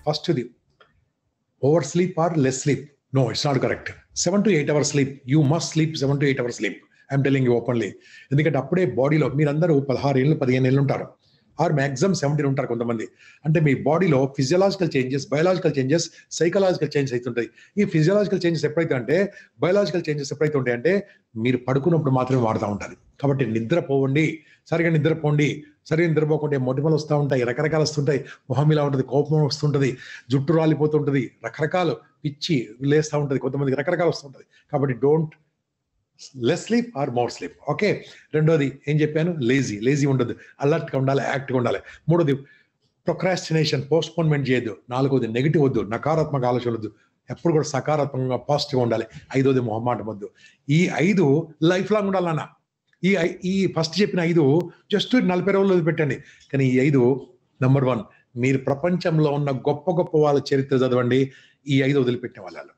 ఫస్ట్ది over sleep or less sleep no it's not correct seven to eight hours sleep you must sleep seven to eight hours sleep I'm telling you openly ఎందుకంటే అప్పుడే బాడీలో మీరందరూ పదహారు ఏళ్ళు పదిహేను ఏళ్ళు ఉంటారు ఆర్ మ్యాక్సిమం సెవెంటీన్ ఉంటారు కొంతమంది అంటే మీ బాడీలో physiological changes biological changes psychological changes అవుతుంటాయి ఈ ఫిజియలాజికల్ చేంజెస్ ఎప్పుడైతే అంటే బయలాజికల్ చేంజెస్ ఎప్పుడైతే ఉంటాయంటే మీరు పడుకున్నప్పుడు మాత్రమే వాడుతూ ఉండాలి కాబట్టి నిద్రపోవండి సరిగా నిద్రపోండి సరిగా నిద్రపోకుంటే మొటిమలు వస్తూ ఉంటాయి రకరకాలు వస్తుంటాయి మొహం ఇలా ఉంటుంది కోపం వస్తుంటుంది జుట్టు రాలిపోతుంటుంది రకరకాలు పిచ్చి లేస్తూ ఉంటుంది కొంతమందికి రకరకాలు వస్తుంటుంది కాబట్టి don't less sleep or more sleep okay రెండోది ఏం చెప్పాను లేజీ లేజీ ఉండదు అలర్ట్గా ఉండాలి యాక్ట్గా ఉండాలి మూడోది ప్రొక్రాస్టినేషన్ పోస్ట్పోన్మెంట్ చేయొద్దు నాలుగోది నెగిటివ్ వద్దు నకారాత్మక ఆలోచన వద్దు ఎప్పుడు కూడా సకారాత్మకంగా పాజిటివ్గా ఉండాలి ఐదోది మొహమాటం వద్దు ఈ ఐదు లైఫ్ లాంగ్ ఉండాలన్న ఈ ఐ- ఈ ఫస్ట్ చెప్పిన ఐదు జస్ట్ నలభై రోజులు వదిలిపెట్టండి కానీ ఈ ఐదు నంబర్ వన్ మీరు ప్రపంచంలో ఉన్న గొప్ప గొప్ప వాళ్ళ చరిత్ర చదవండి ఈ ఐదు వదిలిపెట్టిన వాళ్ళు